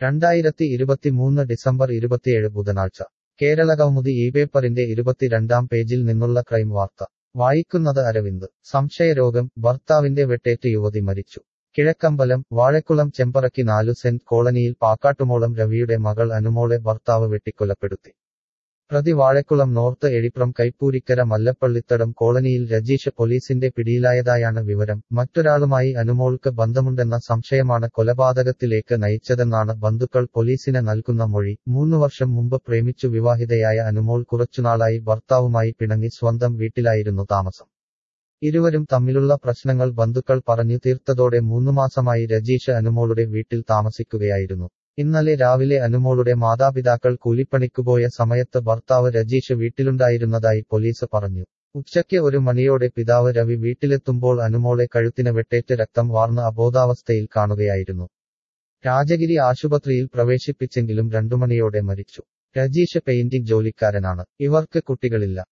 രണ്ടായിരത്തി ഇരുപത്തിമൂന്ന് ഡിസംബർ ഇരുപത്തിയേഴ് ബുധനാഴ്ച കേരളകൗമുദി ഈ പേപ്പറിന്റെ ഇരുപത്തിരണ്ടാം പേജിൽ നിന്നുള്ള ക്രൈം വാർത്ത വായിക്കുന്നത് അരവിന്ദ് സംശയരോഗം ഭർത്താവിന്റെ വെട്ടേറ്റ് യുവതി മരിച്ചു കിഴക്കമ്പലം വാഴക്കുളം ചെമ്പറക്കി നാലു സെന്റ് കോളനിയിൽ പാക്കാട്ടുമോളം രവിയുടെ മകൾ അനുമോളെ ഭർത്താവ് വെട്ടിക്കൊലപ്പെടുത്തി പ്രതി വാഴക്കുളം നോർത്ത് എഴിപ്രം കൈപ്പൂരിക്കര മല്ലപ്പള്ളിത്തടം കോളനിയിൽ രജീഷ് പോലീസിന്റെ പിടിയിലായതായാണ് വിവരം മറ്റൊരാളുമായി അനുമോൾക്ക് ബന്ധമുണ്ടെന്ന സംശയമാണ് കൊലപാതകത്തിലേക്ക് നയിച്ചതെന്നാണ് ബന്ധുക്കൾ പോലീസിന് നൽകുന്ന മൊഴി മൂന്നു വർഷം മുമ്പ് പ്രേമിച്ചു വിവാഹിതയായ അനുമോൾ കുറച്ചുനാളായി ഭർത്താവുമായി പിണങ്ങി സ്വന്തം വീട്ടിലായിരുന്നു താമസം ഇരുവരും തമ്മിലുള്ള പ്രശ്നങ്ങൾ ബന്ധുക്കൾ പറഞ്ഞു തീർത്തതോടെ മൂന്നുമാസമായി രജീഷ് അനുമോളുടെ വീട്ടിൽ താമസിക്കുകയായിരുന്നു ഇന്നലെ രാവിലെ അനുമോളുടെ മാതാപിതാക്കൾ കൂലിപ്പണിക്കുപോയ സമയത്ത് ഭർത്താവ് രജീഷ് വീട്ടിലുണ്ടായിരുന്നതായി പോലീസ് പറഞ്ഞു ഉച്ചയ്ക്ക് ഒരു മണിയോടെ പിതാവ് രവി വീട്ടിലെത്തുമ്പോൾ അനുമോളെ കഴുത്തിന് വെട്ടേറ്റ് രക്തം വാർന്ന് അബോധാവസ്ഥയിൽ കാണുകയായിരുന്നു രാജഗിരി ആശുപത്രിയിൽ പ്രവേശിപ്പിച്ചെങ്കിലും രണ്ടു മണിയോടെ മരിച്ചു രജീഷ് പെയിന്റിംഗ് ജോലിക്കാരനാണ് ഇവർക്ക് കുട്ടികളില്ല